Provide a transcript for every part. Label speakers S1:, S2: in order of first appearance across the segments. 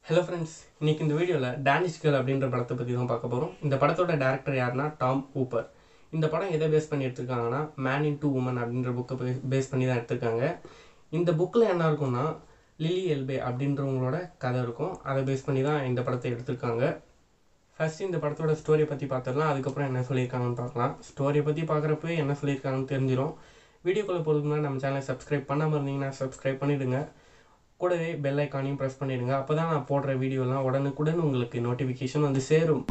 S1: Hello friends இன்னைக்கு இந்த வீடியோவில் டேனிஷ் கேர்ள் அப்படின்ற படத்தை பற்றி தான் பார்க்க போகிறோம் இந்த படத்தோட டேரக்டர் யாருன்னா டாம் ஊப்பர் இந்த படம் எதை பேஸ் பண்ணி எடுத்திருக்காங்கன்னா மேன் இன் டூ உமன் அப்படின்ற புக்கை பேஸ் பண்ணி தான் எடுத்திருக்காங்க இந்த புக்கில் என்ன இருக்கும்னா லிலி எல்பே அப்படின்றவங்களோட கதை இருக்கும் அதை பேஸ் பண்ணி தான் இந்த படத்தை எடுத்திருக்காங்க ஃபர்ஸ்ட் இந்த படத்தோட ஸ்டோரியை பற்றி பார்த்துடலாம் அதுக்கப்புறம் என்ன சொல்லியிருக்காங்கன்னு பார்க்கலாம் ஸ்டோரியை பற்றி பார்க்குறப்ப என்ன சொல்லியிருக்காங்கன்னு தெரிஞ்சிடும் வீடியோக்குள்ளே போகிறதுக்கு முன்னாடி நம்ம சேனலை சப்ஸ்கிரைப் பண்ணாமல் இருந்தீங்கன்னா சப்ஸ்கிரைப் பண்ணிவிடுங்க கூடவே பெல் ஐக்கானையும் ப்ரெஸ் பண்ணிடுங்க அப்போ தான் நான் போடுற வீடியோலாம் உடனுக்குடன் உங்களுக்கு நோட்டிஃபிகேஷன் வந்து சேரும்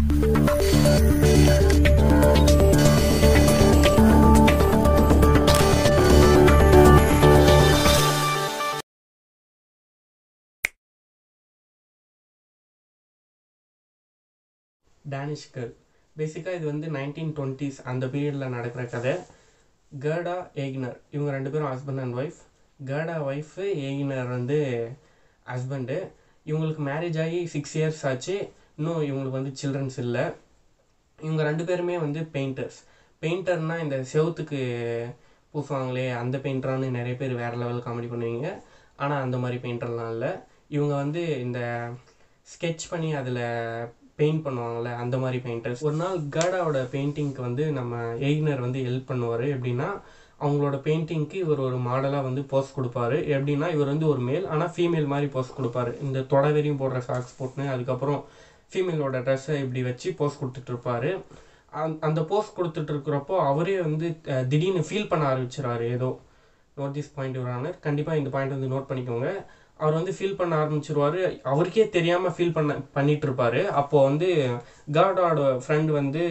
S1: டேனிஷ் கேர்ள் பேசிக்காக இது வந்து நைன்டீன் டுவெண்ட்டீஸ் அந்த பீரியடில் நடக்கிற கதை கேர்டா ஏகினர் இவங்க ரெண்டு பேரும் ஹஸ்பண்ட் அண்ட் ஒய்ஃப் கேர்டா ஒய்ஃபு ஏகினர் வந்து ஹஸ்பண்டு இவங்களுக்கு மேரேஜ் ஆகி சிக்ஸ் இயர்ஸ் ஆச்சு இன்னும் இவங்களுக்கு வந்து சில்ட்ரன்ஸ் இல்லை இவங்க ரெண்டு பேருமே வந்து பெயிண்டர்ஸ் பெயிண்டர்னால் இந்த செவுத்துக்கு பூசுவாங்களே அந்த பெயிண்டரானு நிறைய பேர் வேறு லெவல் காமெடி பண்ணுவீங்க ஆனால் அந்த மாதிரி பெயிண்டர்லாம் இல்லை இவங்க வந்து இந்த ஸ்கெட்ச் பண்ணி அதில் பெயிண்ட் பண்ணுவாங்கள்ல அந்த மாதிரி பெயிண்டர்ஸ் ஒரு நாள் கேர்டாவோட பெயிண்டிங்க்கு வந்து நம்ம எய்னர் வந்து ஹெல்ப் பண்ணுவார் எப்படின்னா அவங்களோட பெயிண்டிங்க்கு இவர் ஒரு மாடலாக வந்து போஸ் கொடுப்பாரு எப்படின்னா இவர் வந்து ஒரு மேல் ஆனால் ஃபீமேல் மாதிரி போஸ் கொடுப்பாரு இந்த தொடவெறியும் போடுற சாக்ஸ் போட்டுன்னு அதுக்கப்புறம் ஃபீமேலோட ட்ரெஸ்ஸை இப்படி வச்சு போஸ் கொடுத்துட்டு இருப்பாரு அந் அந்த போஸ் கொடுத்துட்டு இருக்கிறப்போ அவரே வந்து அஹ், திடீர்னு ஃபீல் பண்ண ஆரம்பிச்சிடாரு ஏதோ நோட் திஸ் பாயிண்ட் வரானர் கண்டிப்பாக இந்த பாயிண்ட் வந்து நோட் பண்ணிக்கோங்க அவர் வந்து ஃபீல் பண்ண ஆரம்பிச்சிருவாரு அவருக்கே தெரியாமல் ஃபீல் பண்ண பண்ணிட்டு இருப்பாரு அப்போது வந்து கார்டோட ஃப்ரெண்ட் வந்து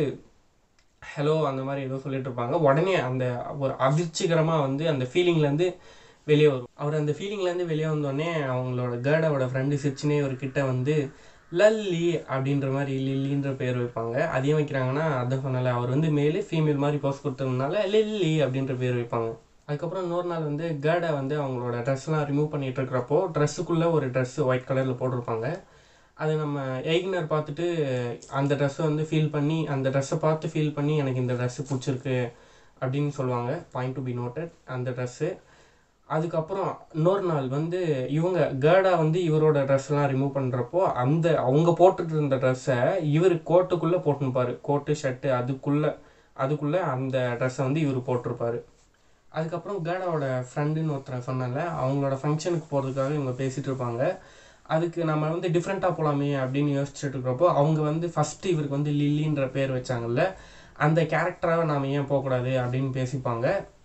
S1: ஹலோ அந்த மாதிரி ஏதோ சொல்லிட்டு இருப்பாங்க உடனே அந்த ஒரு அதிர்ச்சிகரமாக வந்து அந்த ஃபீலிங்லேருந்து வெளியே வரும் அவர் அந்த ஃபீலிங்லேருந்து வெளியே வந்தோடனே அவங்களோட கேர்டோட ஃப்ரெண்டு சிரிச்சுனே இவர்கிட்ட வந்து லல்லி அப்படின்ற மாதிரி லில்லின்ற பேர் வைப்பாங்க அதையும் வைக்கிறாங்கன்னா அதான் சொன்னால அவர் வந்து மேலே ஃபீமேல் மாதிரி போஸ் கொடுத்ததுனால லில்லி அப்படின்ற பேர் வைப்பாங்க அதுக்கப்புறம் இன்னொரு நாள் வந்து கேர்டை வந்து அவங்களோட ட்ரெஸ்லாம் ரிமூவ் பண்ணிட்டு இருக்கிறப்போ ட்ரெஸ்ஸுக்குள்ளே ஒரு ட்ரெஸ் ஒயிட் கலரில் போட்டிருப்பாங்க அது நம்ம எய்கினர் பார்த்துட்டு அந்த ட்ரெஸ்ஸை வந்து ஃபீல் பண்ணி அந்த ட்ரெஸ்ஸை பார்த்து ஃபீல் பண்ணி எனக்கு இந்த ட்ரெஸ்ஸு பிடிச்சிருக்கு அப்படின்னு சொல்லுவாங்க பாயிண்ட் டு பி நோட்டட் அந்த ட்ரெஸ்ஸு அதுக்கப்புறம் இன்னொரு நாள் வந்து இவங்க கேர்டா வந்து இவரோட ட்ரெஸ்லாம் ரிமூவ் பண்ணுறப்போ அந்த அவங்க போட்டுட்டு இருந்த ட்ரெஸ்ஸை இவர் கோட்டுக்குள்ளே போட்டுருப்பாரு கோட்டு ஷர்ட்டு அதுக்குள்ளே அதுக்குள்ளே அந்த ட்ரெஸ்ஸை வந்து இவர் போட்டிருப்பாரு அதுக்கப்புறம் கேர்டாவோட ஃப்ரெண்டுன்னு ஒருத்தர் சொன்னால அவங்களோட ஃபங்க்ஷனுக்கு போகிறதுக்காக இவங்க பேசிகிட்டு இருப்பாங்க அதுக்கு நம்ம வந்து டிஃப்ரெண்ட்டாக போகலாமே அப்படின்னு யோசிச்சுட்டு இருக்கிறப்போ அவங்க வந்து ஃபஸ்ட்டு இவருக்கு வந்து லில்லின்ற பேர் வச்சாங்கல்ல அந்த கேரக்டராக நாம் ஏன் போகக்கூடாது அப்படின்னு பேசிப்பாங்க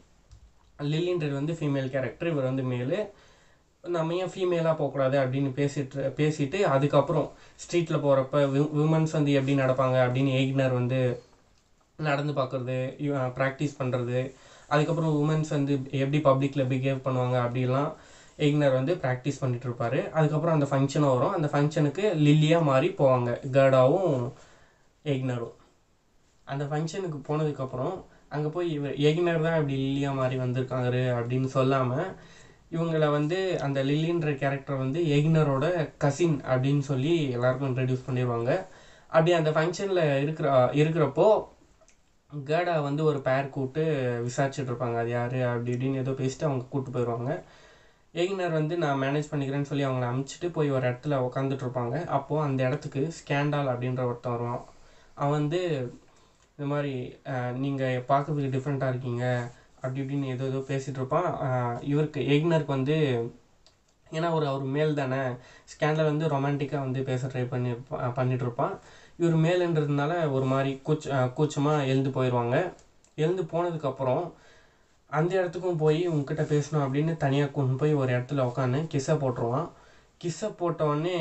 S1: லில்லின்றது வந்து ஃபீமேல் கேரக்டர் இவர் வந்து மேலு நம்ம ஏன் ஃபீமேலாக போகக்கூடாது அப்படின்னு பேசிட்டு பேசிட்டு அதுக்கப்புறம் ஸ்ட்ரீட்டில் போகிறப்ப விமன்ஸ் வந்து எப்படி நடப்பாங்க அப்படின்னு எய்கினர் வந்து நடந்து பார்க்குறது ப்ராக்டிஸ் பண்ணுறது அதுக்கப்புறம் உமன்ஸ் வந்து எப்படி பப்ளிக்கில் பிஹேவ் பண்ணுவாங்க அப்படிலாம் எய்கினர் வந்து ப்ராக்டிஸ் பண்ணிட்டு இருப்பாரு அதுக்கப்புறம் அந்த ஃபங்க்ஷனும் வரும் அந்த ஃபங்க்ஷனுக்கு லில்லியாக மாறி போவாங்க கேர்டாவும் எய்கினரும் அந்த ஃபங்க்ஷனுக்கு போனதுக்கப்புறம் அங்கே போய் இவர் எகினர் தான் இப்படி லில்லியா மாதிரி வந்திருக்காரு அப்படின்னு சொல்லாமல் இவங்களை வந்து அந்த லில்லின்ற கேரக்டர் வந்து எகினரோட கசின் அப்படின்னு சொல்லி எல்லாருக்கும் இன்ட்ரடியூஸ் பண்ணிடுவாங்க அப்படி அந்த ஃபங்க்ஷனில் இருக்கிற இருக்கிறப்போ கேர்டா வந்து ஒரு பேர் கூப்பிட்டு விசாரிச்சுட்டு இருப்பாங்க அது யார் அப்படி இப்படின்னு ஏதோ பேசிட்டு அவங்க கூப்பிட்டு போயிடுவாங்க எகினர் வந்து நான் மேனேஜ் பண்ணிக்கிறேன்னு சொல்லி அவங்கள அமுச்சிட்டு போய் ஒரு இடத்துல உட்காந்துட்டு இருப்பாங்க அப்போது அந்த இடத்துக்கு ஸ்கேண்டால் அப்படின்ற ஒருத்தன் வருவான் அவன் வந்து இந்த மாதிரி நீங்கள் பார்க்கறதுக்கு டிஃப்ரெண்ட்டாக இருக்கீங்க அப்படி இப்படின்னு ஏதோ ஏதோ பேசிகிட்டு இருப்பான் அஹ் இவருக்கு எக்னருக்கு வந்து ஏன்னா ஒரு அவர் மேல் தானே ஸ்கேண்டில் வந்து ரொமான்டிக்காக வந்து பேச ட்ரை பண்ணி பண்ணிட்டு இருப்பான் இவர் மேலுன்றதுனால ஒரு மாதிரி கூச்ச அஹ் கூச்சமாக எழுந்து போயிடுவாங்க எழுந்து போனதுக்கப்புறம் அந்த இடத்துக்கும் போய் உங்ககிட்ட பேசணும் அப்படின்னு தனியாக கொண்டு போய் ஒரு இடத்துல உட்காந்து கிஸ்ஸை போட்டுருவான் கிஸ்ஸை போட்ட உடனே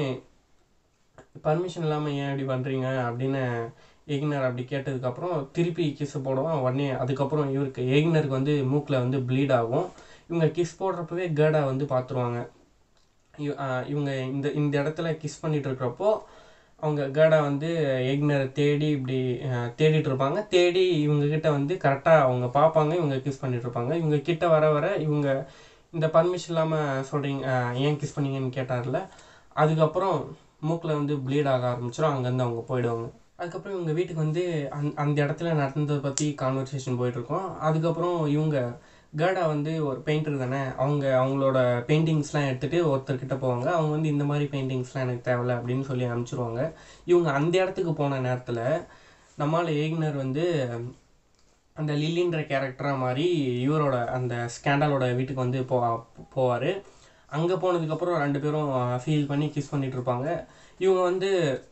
S1: பர்மிஷன் இல்லாமல் ஏன் இப்படி பண்ணுறீங்க அப்படின்னு எகினர் அப்படி கேட்டதுக்கப்புறம் திருப்பி கிஸ் போடுவான் உடனே அதுக்கப்புறம் இவருக்கு எகினருக்கு வந்து மூக்கில் வந்து ப்ளீட் ஆகும் இவங்க கிஸ் போடுறப்பவே கேர்டா வந்து பார்த்துருவாங்க இவ- ஆஹ் இவங்க இந்த இந்த இடத்துல கிஸ் பண்ணிட்டு இருக்கிறப்போ அவங்க கேர்டா வந்து எகினரை தேடி இப்படி ஆஹ் தேடிட்டு இருப்பாங்க தேடி இவங்க கிட்ட வந்து கரெக்டாக அவங்க பார்ப்பாங்க இவங்க கிஸ் பண்ணிட்டு இருப்பாங்க இவங்க கிட்ட வர வர இவங்க இந்த பர்மிஷன் இல்லாமல் சொல்கிறீங்க ஏன் கிஸ் பண்ணீங்கன்னு கேட்டார்ல அதுக்கப்புறம் மூக்கில் வந்து ப்ளீட் ஆக ஆரம்பிச்சிடும் அங்கேருந்து அவங்க போயிடுவாங்க அதுக்கப்புறம் இவங்க வீட்டுக்கு வந்து அந் அந்த இடத்துல நடந்ததை பற்றி கான்வர்சேஷன் போயிட்டுருக்கோம் அதுக்கப்புறம் இவங்க கேர்டா வந்து ஒரு பெயிண்டர் தானே அவங்க அவங்களோட பெயிண்டிங்ஸ்லாம் எடுத்துகிட்டு ஒருத்தர்கிட்ட போவாங்க அவங்க வந்து இந்த மாதிரி பெயிண்டிங்ஸ்லாம் எனக்கு தேவையில்ல அப்படின்னு சொல்லி அனுப்பிச்சிருவாங்க இவங்க அந்த இடத்துக்கு போன நேரத்தில் நம்மால் ஏகினர் வந்து அந்த லில்லின்ற கேரக்டராக மாதிரி இவரோட அந்த ஸ்கேண்டலோட வீட்டுக்கு வந்து போ போவார் அங்கே போனதுக்கப்புறம் ரெண்டு பேரும் ஃபீல் பண்ணி கிஸ் பண்ணிட்டு இருப்பாங்க இவங்க வந்து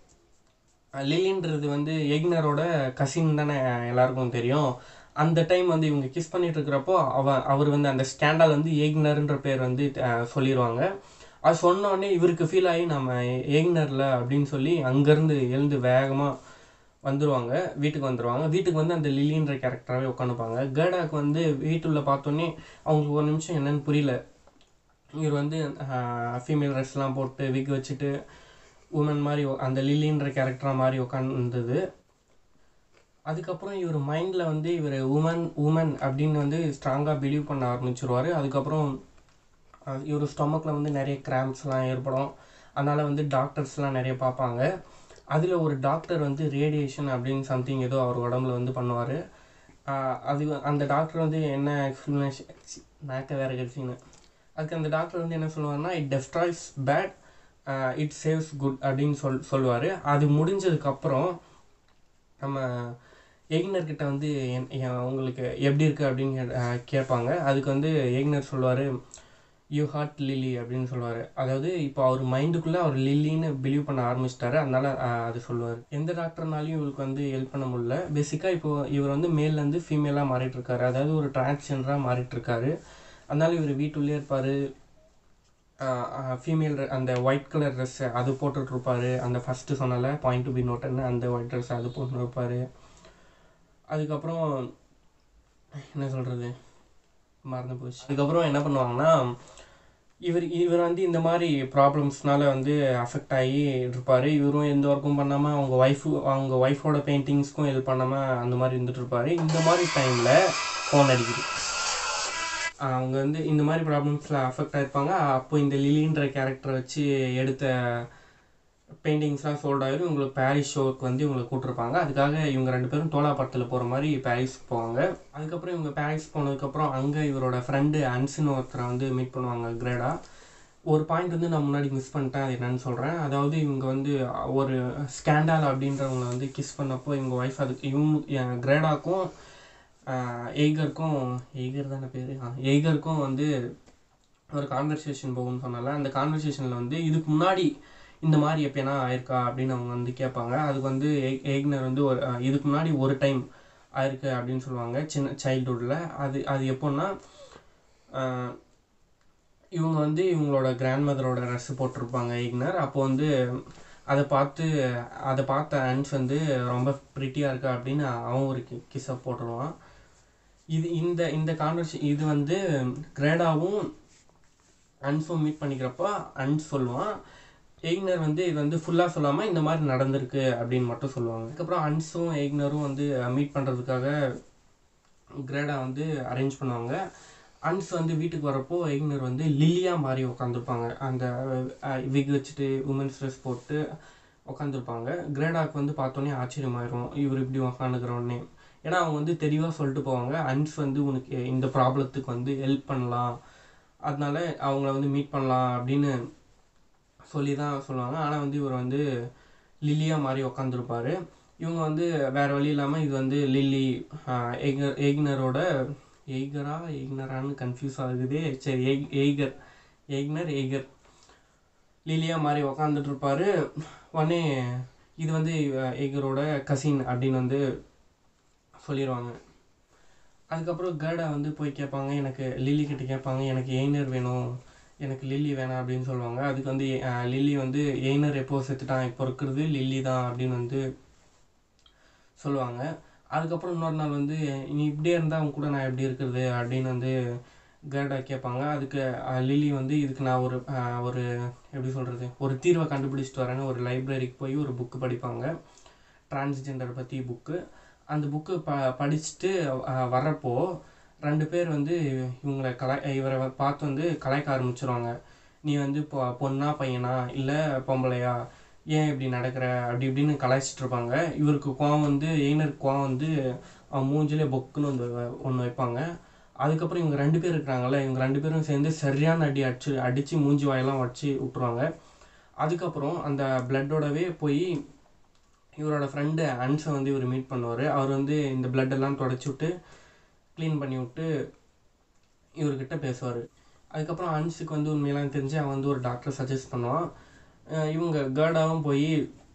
S1: லில்லின்றது வந்து எக்னரோட கசின் தானே எல்லாருக்கும் தெரியும் அந்த டைம் வந்து இவங்க கிஸ் பண்ணிட்டு இருக்கிறப்போ அவ அவர் வந்து அந்த ஸ்கேண்டல் வந்து ஏக்னர்ன்ற பேர் வந்து அஹ், சொல்லிடுவாங்க அது சொன்ன உடனே இவருக்கு ஃபீல் ஆகி நம்ம ஏக்னர்ல அப்படின்னு சொல்லி அங்கேருந்து எழுந்து வேகமாக வந்துருவாங்க வீட்டுக்கு வந்துருவாங்க வீட்டுக்கு வந்து அந்த லில்லின்ற கேரக்டராகவே உட்காந்துப்பாங்க கேடாக்கு வந்து வீட்டுள்ள பார்த்தோன்னே அவங்களுக்கு ஒரு நிமிஷம் என்னன்னு புரியல இவர் வந்து ஃபீமேல் ட்ரெஸ்லாம் போட்டு விக் வச்சுட்டு உமன் மாதிரி உ- அந்த லில்லின்ற கேரக்டராக மாதிரி உட்காந்துருந்தது அதுக்கப்புறம் இவர் மைண்டில் வந்து இவர் உமன் உமன் அப்படின்னு வந்து ஸ்ட்ராங்காக பிலீவ் பண்ண ஆரம்பிச்சிருவார் அதுக்கப்புறம் அஹ், இவர் ஸ்டொமக்கில் வந்து நிறைய கிராம்ஸ்லாம் ஏற்படும் அதனால் வந்து டாக்டர்ஸ்லாம் நிறைய பார்ப்பாங்க அதில் ஒரு டாக்டர் வந்து ரேடியேஷன் அப்படின்னு சம்திங் ஏதோ அவர் உடம்புல வந்து பண்ணுவார் அது அந்த டாக்டர் வந்து என்ன எக்ஸ்பிளனேஷன் மேக்க வேறு கட்சின்னு அதுக்கு அந்த டாக்டர் வந்து என்ன சொல்லுவாருன்னா it destroys bad it saves good அப்படின்னு சொல் சொல்லுவார் அது முடிஞ்சதுக்கப்புறம் நம்ம எக்னர் கிட்ட வந்து என்- என் உங்களுக்கு எப்படி இருக்கு அப்படின்னு கே- அஹ் கேட்பாங்க அதுக்கு வந்து எக்னர் சொல்லுவார் யூ ஹார்ட் லில்லி அப்படின்னு சொல்லுவார் அதாவது இப்போ அவர் மைண்டுக்குள்ளே அவர் லில்லின்னு பிலீவ் பண்ண ஆரம்பிச்சிட்டாரு அதனால அஹ், அது சொல்லுவார் எந்த டாக்டர்னாலையும் இவருக்கு வந்து ஹெல்ப் பண்ண முடியல பேசிக்காக இப்போ இவர் வந்து மேல்லேருந்து ஃபீமேலாக மாறிட்டு இருக்காரு அதாவது ஒரு டிரான்ஸ்ஜெண்டராக மாறிட்டு இருக்காரு அதனால இவர் வீட்டுள்ளே இருப்பார் ஃபீமேல் அந்த ஒயிட் கலர் ட்ரெஸ் அது போட்டுட்டு இருப்பாரு அந்த ஃபஸ்ட்டு சொன்னல பாயிண்ட் டு பி நோட்டுன்னு அந்த ஒயிட் ட்ரெஸ் அது போட்டு இருப்பாரு அதுக்கப்புறம் என்ன சொல்கிறது மறந்து போச்சு அதுக்கப்புறம் என்ன பண்ணுவாங்கன்னா இவர் இவர் வந்து இந்த மாதிரி ப்ராப்ளம்ஸ்னால வந்து அஃபெக்ட் ஆகி இருப்பார் இவரும் எந்த ஒர்க்கும் பண்ணாமல் அவங்க ஒய்ஃபு அவங்க ஒய்ஃபோட பெயிண்டிங்ஸ்க்கும் ஹெல்ப் பண்ணாமல் அந்த மாதிரி இருந்துட்டு இருப்பாரு இந்த மாதிரி டைமில் ஃபோன் அடிக்குது அவங்க வந்து இந்த மாதிரி ப்ராப்ளம்ஸில் அஃபெக்ட் ஆயிருப்பாங்க அப்போ இந்த லிலின்ற கேரக்டரை வச்சு எடுத்த பெயிண்டிங்ஸ்லாம் சோல்ட் ஆயிரும் இவங்களுக்கு பாரிஸ் ஷோக்கு வந்து இவங்களை கூட்டிருப்பாங்க அதுக்காக இவங்க ரெண்டு பேரும் டோலா படத்தில் போகிற மாதிரி பாரிஸ்க்கு போவாங்க அதுக்கப்புறம் இவங்க பாரிஸ் போனதுக்கப்புறம் அங்கே இவரோட ஃப்ரெண்டு அன்சின்னு ஒருத்தரை வந்து மீட் பண்ணுவாங்க கிரேடா ஒரு பாயிண்ட் வந்து நான் முன்னாடி மிஸ் பண்ணிட்டேன் அது என்னன்னு சொல்கிறேன் அதாவது இவங்க வந்து ஒரு ஸ்கேண்டால் அப்படின்றவங்களை வந்து கிஸ் பண்ணப்போ இவங்க ஒய்ஃப் அதுக்கு இவங்க கிரேடாக்கும் எய்கருக்கும் எய்கர் தானே பேர் எய்கருக்கும் வந்து ஒரு கான்வர்சேஷன் போகும்னு சொன்னால அந்த கான்வர்சேஷனில் வந்து இதுக்கு முன்னாடி இந்த மாதிரி எப்பயானா ஆயிருக்கா அப்படின்னு அவங்க வந்து கேட்பாங்க அதுக்கு வந்து எய்க்னர் வந்து ஒரு அஹ், இதுக்கு முன்னாடி ஒரு டைம் ஆயிருக்கு அப்படின்னு சொல்லுவாங்க சின்ன சைல்டுஹுட்டில் அது அது எப்போன்னா அஹ், இவங்க வந்து இவங்களோட கிராண்ட் மதரோட ட்ரெஸ் போட்டிருப்பாங்க எய்க்னர் அப்போ வந்து அதை பார்த்து அதை பார்த்த அன்ஸ் வந்து ரொம்ப ப்ரிட்டியாக இருக்கா அப்படின்னு அவன் ஒரு கிஸ்ஸை போட்டுருவான் இது இந்த இந்த கான்வர்சேஷன் இது வந்து கிரேடாவும் அன்ஸும் மீட் பண்ணிக்கிறப்ப அன்ஸ் சொல்லுவான் எய்க்னர் வந்து இது வந்து ஃபுல்லாக சொல்லாமல் இந்த மாதிரி நடந்திருக்கு அப்படின்னு மட்டும் சொல்லுவாங்க அதுக்கப்புறம் அன்ஸும் எய்க்னரும் வந்து மீட் பண்ணுறதுக்காக கிரேடா வந்து அரேஞ்ச் பண்ணுவாங்க அன்ஸ் வந்து வீட்டுக்கு வரப்போ எய்க்னர் வந்து லில்லியாக மாறி உட்காந்துருப்பாங்க அந்த விக் வச்சுட்டு உமன்ஸ் ட்ரெஸ் போட்டு உட்காந்துருப்பாங்க கிரேடாக்கு வந்து பார்த்தோன்னே ஆச்சரியமாயிரும் இவர் இப்படி உக்காந்துக்கிறோன்னே ஏன்னா அவங்க வந்து தெளிவாக சொல்லிட்டு போவாங்க அன்ஸ் வந்து உனக்கு இந்த ப்ராப்ளத்துக்கு வந்து ஹெல்ப் பண்ணலாம் அதனால அவங்கள வந்து மீட் பண்ணலாம் அப்படின்னு சொல்லி தான் சொல்லுவாங்க ஆனால் வந்து இவர் வந்து லில்லியாக மாதிரி உக்காந்துருப்பாரு இவங்க வந்து வேற வழி இல்லாமல் இது வந்து லில்லி ஆஹ், எய்கர் எய்க்னரோட எய்கரா எய்க்னரான்னு கன்ஃபியூஸ் ஆகுது சரி எய் எய்கர் எய்க்னர் எய்கர் லில்லியாக மாதிரி உக்காந்துட்டு இருப்பாரு உடனே இது வந்து அஹ், எய்கரோட கசின் அப்படின்னு வந்து சொல்லிடுவாங்க அதுக்கப்புறம் கேர்டா வந்து போய் கேட்பாங்க எனக்கு லில்லி கிட்ட கேட்பாங்க எனக்கு எய்னர் வேணும் எனக்கு லில்லி வேணாம் அப்படின்னு சொல்லுவாங்க அதுக்கு வந்து அஹ், லில்லி வந்து எய்னர் எப்போ செத்துட்டான் இப்போ இருக்கிறது லில்லி தான் அப்படின்னு வந்து சொல்லுவாங்க அதுக்கப்புறம் இன்னொரு நாள் வந்து நீ இப்படியே இருந்தால் அவங்க கூட நான் எப்படி இருக்கிறது அப்படின்னு வந்து கேர்டா கேட்பாங்க அதுக்கு அஹ், லில்லி வந்து இதுக்கு நான் ஒரு அஹ், ஒரு எப்படி சொல்கிறது ஒரு தீர்வை கண்டுபிடிச்சிட்டு வரேன்னு ஒரு லைப்ரரிக்கு போய் ஒரு புக்கு படிப்பாங்க டிரான்ஸ்ஜெண்டர் பற்றி புக்கு அந்த புக்கு ப படிச்சுட்டு அஹ், வரப்போ ரெண்டு பேர் வந்து இவங்களை கலாய் இவரை வ- பார்த்து வந்து கலாய்க்க ஆரம்பிச்சிருவாங்க நீ வந்து பொ பொண்ணா பையனா இல்லை பொம்பளையா ஏன் இப்படி நடக்கிற அப்படி இப்படின்னு கலாய்ச்சிட்டு இருப்பாங்க இவருக்கு கோவம் வந்து எய்னருக்கு கோவம் வந்து அவன் மூஞ்சிலே பொக்குன்னு வந்து ஒன்று வைப்பாங்க அதுக்கப்புறம் இவங்க ரெண்டு பேர் இருக்கிறாங்கல்ல இவங்க ரெண்டு பேரும் சேர்ந்து சரியான அடி அடிச்சு அடித்து மூஞ்சி வாயெல்லாம் வச்சு விட்ருவாங்க அதுக்கப்புறம் அந்த பிளட்டோடவே போய் இவரோட ஃப்ரெண்டு அன்ஸை வந்து இவர் மீட் பண்ணுவார் அவர் வந்து இந்த பிளட்டெல்லாம் தொடச்சி விட்டு க்ளீன் பண்ணி விட்டு இவர்கிட்ட பேசுவார் அதுக்கப்புறம் அன்ஸுக்கு வந்து உண்மையெல்லாம் தெரிஞ்சு அவன் வந்து ஒரு டாக்டரை சஜஸ்ட் பண்ணுவான் அஹ் இவங்க கேர்டாவும் போய்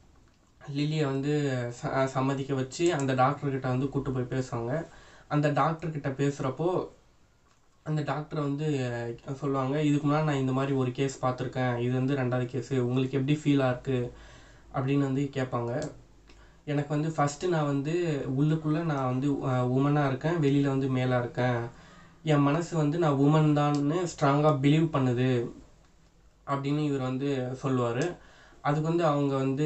S1: லிலியை வந்து ச சம்மதிக்க வச்சு அந்த டாக்டர்கிட்ட வந்து கூட்டு போய் பேசுவாங்க அந்த டாக்டர்கிட்ட பேசுகிறப்போ அந்த டாக்டர் வந்து அஹ், சொல்லுவாங்க இதுக்கு முன்னாடி நான் இந்த மாதிரி ஒரு கேஸ் பார்த்துருக்கேன் இது வந்து ரெண்டாவது கேஸு உங்களுக்கு எப்படி ஃபீலாக இருக்குது அப்படின்னு வந்து கேட்பாங்க எனக்கு வந்து ஃபஸ்ட்டு நான் வந்து உள்ளுக்குள்ளே நான் வந்து உமனாக இருக்கேன் வெளியில் வந்து மேலாக இருக்கேன் என் மனசு வந்து நான் உமன் தான்னு ஸ்ட்ராங்காக பிலீவ் பண்ணுது அப்படின்னு இவர் வந்து சொல்லுவார் அதுக்கு வந்து அவங்க வந்து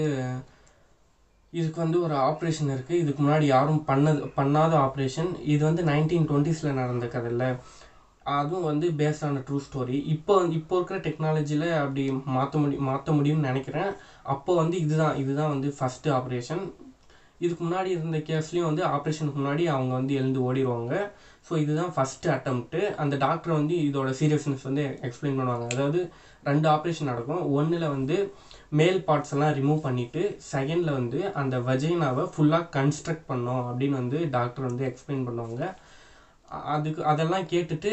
S1: இதுக்கு வந்து ஒரு ஆப்ரேஷன் இருக்குது இதுக்கு முன்னாடி யாரும் பண்ணது பண்ணாத ஆப்ரேஷன் இது வந்து நைன்டீன் டுவெண்ட்டீஸில் நடந்த கதையில் அதுவும் வந்து பேஸ்ட் ஆன ட்ரூ ஸ்டோரி இப்போ இப்போ இருக்கிற டெக்னாலஜியில் அப்படி மாற்ற முடியும் மாற்ற முடியும்னு நினைக்கிறேன் அப்போ வந்து இதுதான் இதுதான் வந்து ஃபஸ்ட்டு ஆப்ரேஷன் இதுக்கு முன்னாடி இருந்த கேஸ்லேயும் வந்து ஆப்ரேஷனுக்கு முன்னாடி அவங்க வந்து எழுந்து ஓடிடுவாங்க ஸோ இதுதான் ஃபஸ்ட்டு அட்டம்ப்ட்டு அந்த டாக்டர் வந்து இதோட சீரியஸ்னஸ் வந்து எக்ஸ்பிளைன் பண்ணுவாங்க அதாவது ரெண்டு ஆப்ரேஷன் நடக்கும் ஒன்றில் வந்து மேல் பார்ட்ஸ் எல்லாம் ரிமூவ் பண்ணிவிட்டு செகண்டில் வந்து அந்த வஜைனாவை ஃபுல்லாக கன்ஸ்ட்ரக்ட் பண்ணோம் அப்படின்னு வந்து டாக்டர் வந்து எக்ஸ்பிளைன் பண்ணுவாங்க அ- அதுக்கு அதெல்லாம் கேட்டுட்டு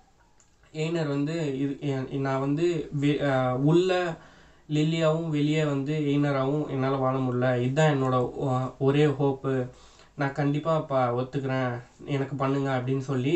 S1: எய்னர் வந்து இது எ- நான் வந்து வெ- அஹ் உள்ள லில்லியாவும் வெளியே வந்து எய்னராகவும் என்னால் வாழ முடியல இதுதான் என்னோட ஒ- ஒரே ஹோப்பு நான் கண்டிப்பாக இப்போ ஒத்துக்கிறேன் எனக்கு பண்ணுங்க அப்படின்னு சொல்லி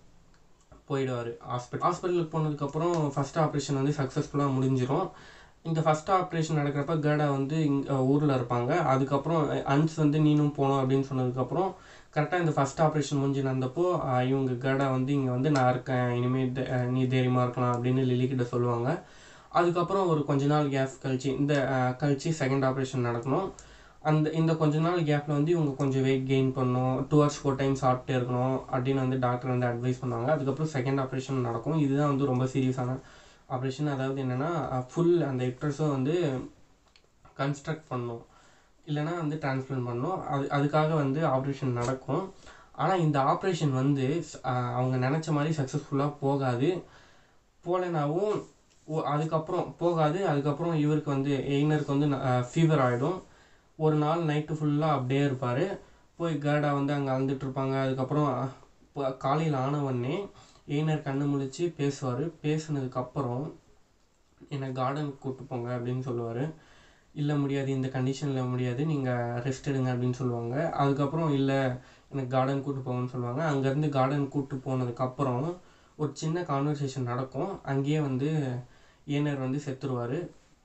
S1: போயிடுவார் ஹாஸ்பிட்டல் ஹாஸ்பிட்டலுக்கு போனதுக்கப்புறம் ஃபஸ்ட் ஆப்ரேஷன் வந்து சக்ஸஸ்ஃபுல்லாக முடிஞ்சிரும் இந்த ஃபஸ்ட் ஆப்ரேஷன் நடக்கிறப்ப கேடா வந்து இங்கே ஊரில் இருப்பாங்க அதுக்கப்புறம் அன்ஸ் வந்து நீனும் போகணும் அப்படின்னு சொன்னதுக்கப்புறம் கரெக்டாக இந்த ஃபஸ்ட் ஆப்ரேஷன் முடிஞ்சு நடந்தப்போ அஹ், இவங்க கேடா வந்து இங்கே வந்து நான் இருக்கேன் இனிமேல் த- அஹ், நீ தைரியமாக இருக்கலாம் அப்படின்னு லிலி கிட்ட சொல்லுவாங்க அதுக்கப்புறம் ஒரு கொஞ்ச நாள் கேப் கழிச்சு இந்த அஹ், கழிச்சு செகண்ட் ஆப்ரேஷன் நடக்கணும் அந்த இந்த கொஞ்ச நாள் கேப்பில் வந்து இவங்க கொஞ்சம் வெயிட் கெயின் பண்ணணும் டூ ஹவர்ஸ் ஃபோர் டைம் சாப்பிட்டே இருக்கணும் அப்படின்னு வந்து டாக்டர் வந்து அட்வைஸ் பண்ணுவாங்க அதுக்கப்புறம் செகண்ட் ஆப்ரேஷன் நடக்கும் இதுதான் வந்து ரொம்ப சீரியஸான ஆப்ரேஷன் அதாவது என்னென்னா ஃபுல் அந்த எக்ட்ரஸும் வந்து கன்ஸ்ட்ரக்ட் பண்ணணும் இல்லைன்னா வந்து டிரான்ஸ்பிளான்ட் பண்ணணும் அது அதுக்காக வந்து ஆப்ரேஷன் நடக்கும் ஆனால் இந்த ஆப்ரேஷன் வந்து அஹ், அவங்க நினச்ச மாதிரி சக்ஸஸ்ஃபுல்லாக போகாது போகலைனாவும் ஒ- அதுக்கப்புறம் போகாது அதுக்கப்புறம் இவருக்கு வந்து எய்னருக்கு வந்து ஃபீவர் ஆகிடும் ஒரு நாள் நைட்டு ஃபுல்லாக அப்படியே இருப்பார் போய் கேர்டா வந்து அங்கே அழுந்துட்டு இருப்பாங்க அதுக்கப்புறம் காலையில் ஆனவொடனே எய்னர் கண்ணு முழிச்சு பேசுவார் பேசுனதுக்கப்புறம் என்னை கார்டனுக்கு கூப்பிட்டு போங்க அப்படின்னு சொல்லுவார் இல்லை முடியாது இந்த கண்டிஷனில் முடியாது நீங்கள் ரெஸ்ட் எடுங்க அப்படின்னு சொல்லுவாங்க அதுக்கப்புறம் இல்லை எனக்கு கார்டன் கூப்பிட்டு போங்கன்னு சொல்லுவாங்க அங்கேருந்து கார்டன் கூப்பிட்டு போனதுக்கப்புறம் ஒரு சின்ன கான்வர்சேஷன் நடக்கும் அங்கேயே வந்து ஏனர் வந்து செத்துருவார்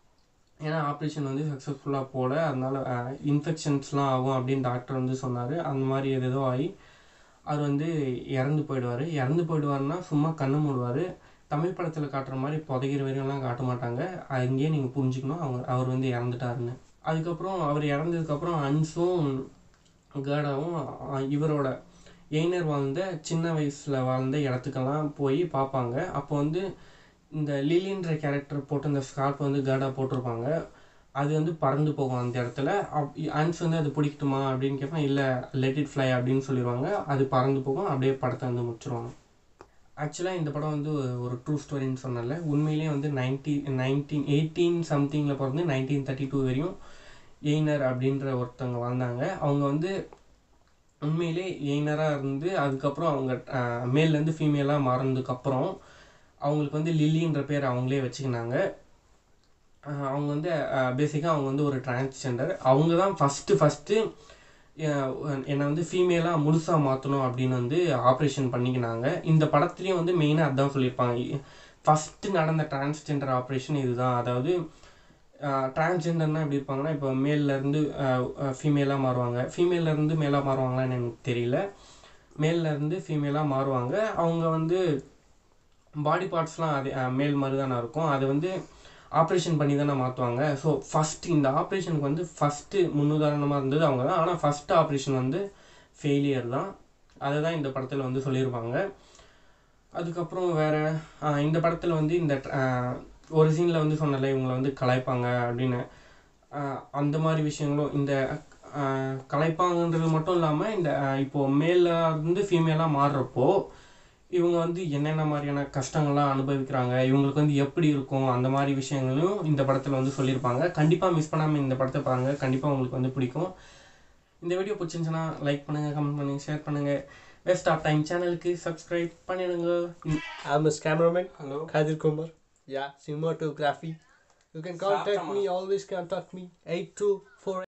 S1: ஏன்னா ஆப்ரேஷன் வந்து சக்ஸஸ்ஃபுல்லாக போல அதனால இன்ஃபெக்ஷன்ஸ்லாம் ஆகும் அப்படின்னு டாக்டர் வந்து சொன்னார் அந்த மாதிரி எதேதோ ஆகி அவர் வந்து இறந்து போயிடுவார் இறந்து போயிடுவாருன்னா சும்மா கண்ணு மூடுவார் தமிழ் படத்தில் காட்டுற மாதிரி புதைக்கிற வரையும்லாம் காட்ட மாட்டாங்க அங்கேயே நீங்கள் புரிஞ்சுக்கணும் அவங்க அவர் வந்து இறந்துட்டாருன்னு அதுக்கப்புறம் அவர் இறந்ததுக்கப்புறம் அன்ஸும் கேர்டாவும் அஹ், இவரோட எய்னர் வாழ்ந்த சின்ன வயசில் வாழ்ந்த இடத்துக்கெல்லாம் போய் பார்ப்பாங்க அப்போ வந்து இந்த லிலின்ற கேரக்டர் போட்டு அந்த ஸ்கார்ப் வந்து கேர்டா போட்டிருப்பாங்க அது வந்து பறந்து போகும் அந்த இடத்துல அப் அன்ஸ் வந்து அது பிடிக்கட்டுமா அப்படின்னு கேட்பேன் இல்லை லெட் இட் ஃப்ளை அப்படின்னு சொல்லிடுவாங்க அது பறந்து போகும் அப்படியே படத்தை வந்து முடிச்சிருவாங்க ஆக்சுவலாக இந்த படம் வந்து ஒரு ட்ரூ ஸ்டோரின்னு சொன்னல உண்மையிலேயே வந்து நைன்டி நைன்டீன் எயிட்டீன் சம்திங்கில் பிறந்து நைன்டீன் தேர்ட்டி டூ வரையும் எய்னர் அப்படின்ற ஒருத்தவங்க வாழ்ந்தாங்க அவங்க வந்து உண்மையிலே எய்னராக இருந்து அதுக்கப்புறம் அவங்க அஹ், மேல்லேருந்து ஃபீமேலாக மாறினதுக்கப்புறம் அவங்களுக்கு வந்து லில்லின்ற பேர் அவங்களே வச்சுக்கினாங்க அஹ், அவங்க வந்து பேசிக்காக அவங்க வந்து ஒரு டிரான்ஸ்ஜெண்டர் அவங்க தான் ஃபஸ்ட்டு ஃபஸ்ட்டு என்னை வந்து ஃபீமேலாக முழுசாக மாற்றணும் அப்படின்னு வந்து ஆப்ரேஷன் பண்ணிக்கினாங்க இந்த படத்துலேயும் வந்து மெயினாக அதான் சொல்லியிருப்பாங்க ஃபஸ்ட்டு நடந்த டிரான்ஸ்ஜெண்டர் ஆப்ரேஷன் இதுதான் அதாவது டிரான்ஸ்ஜெண்டர்னா எப்படி இருப்பாங்கன்னா இப்போ மேல்லேருந்து ஃபீமேலாக மாறுவாங்க ஃபீமேல்லேருந்து மேலாக மாறுவாங்களான்னு எனக்கு தெரியல மேல்லேருந்து ஃபீமேலாக மாறுவாங்க அவங்க வந்து பாடி பார்ட்ஸ்லாம் அது அஹ், மேல் மாதிரி தானே இருக்கும் அது வந்து ஆப்ரேஷன் பண்ணி தானே மாற்றுவாங்க ஸோ ஃபஸ்ட்டு இந்த ஆப்ரேஷனுக்கு வந்து ஃபஸ்ட்டு முன்னுதாரணமாக இருந்தது அவங்க தான் ஆனால் ஃபஸ்ட்டு ஆப்ரேஷன் வந்து ஃபெயிலியர் தான் அதை தான் இந்த படத்தில் வந்து சொல்லியிருப்பாங்க அதுக்கப்புறம் வேறு இந்த படத்தில் வந்து இந்த அஹ், ஒரு சீனில் வந்து சொன்னல இவங்களை வந்து கலாய்ப்பாங்க அப்படின்னு அஹ், அந்த மாதிரி விஷயங்களும் இந்த அஹ், கலாய்ப்பாங்கன்றது மட்டும் இல்லாமல் இந்த அஹ், இப்போ மேல இருந்து ஃபீமேலாக மாறுறப்போ இவங்க வந்து என்னென்ன மாதிரியான கஷ்டங்கள்லாம் அனுபவிக்கிறாங்க இவங்களுக்கு வந்து எப்படி இருக்கும் அந்த மாதிரி விஷயங்களையும் இந்த படத்தில் வந்து சொல்லியிருப்பாங்க கண்டிப்பாக மிஸ் பண்ணாமல் இந்த படத்தை பாருங்கள் கண்டிப்பாக உங்களுக்கு வந்து பிடிக்கும் இந்த வீடியோ பிடிச்சிருந்துச்சுன்னா லைக் பண்ணுங்கள் கமெண்ட் பண்ணுங்கள் ஷேர் பண்ணுங்கள் வேஸ்ட் ஆஃப் டைம் சேனலுக்கு சப்ஸ்கிரைப் பண்ணிடுங்க
S2: I'm his cameraman,
S1: hello
S2: Kadir Kumar. Yeah, cinematography. You can contact me, always contact me. 824